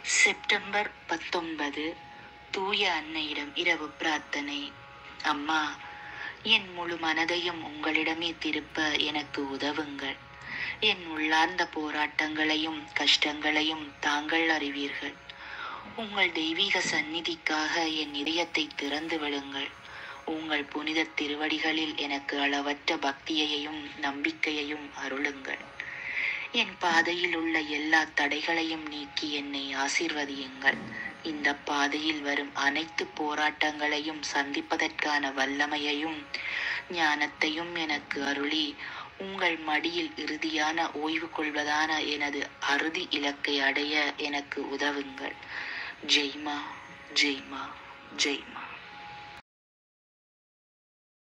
September பத்தொன்பது தூய அன்னையிடம் இரவு பிரார்த்தனை அம்மா என் முழு மனதையும் உங்களிடமே திருப்ப எனக்கு உதவுங்கள் என் உள்ளார்ந்த போராட்டங்களையும் கஷ்டங்களையும் தாங்கள் அறிவீர்கள் உங்கள் தெய்வீக சந்நிதிக்காக என் இதயத்தை திறந்து விடுங்கள் உங்கள் புனித திருவடிகளில் எனக்கு அளவற்ற பக்தியையும் நம்பிக்கையையும் அருளுங்கள் என் பாதையில் உள்ள எல்லா தடைகளையும் நீக்கி என்னை ஆசீர்வதியுங்கள் இந்த பாதையில் வரும் அனைத்து போராட்டங்களையும் சந்திப்பதற்கான வல்லமையையும் ஞானத்தையும் எனக்கு அருளி உங்கள் மடியில் இறுதியான ஓய்வு கொள்வதான எனது அறுதி இலக்கை அடைய எனக்கு உதவுங்கள் ஜெய்மா ஜெய்மா ஜெய்மா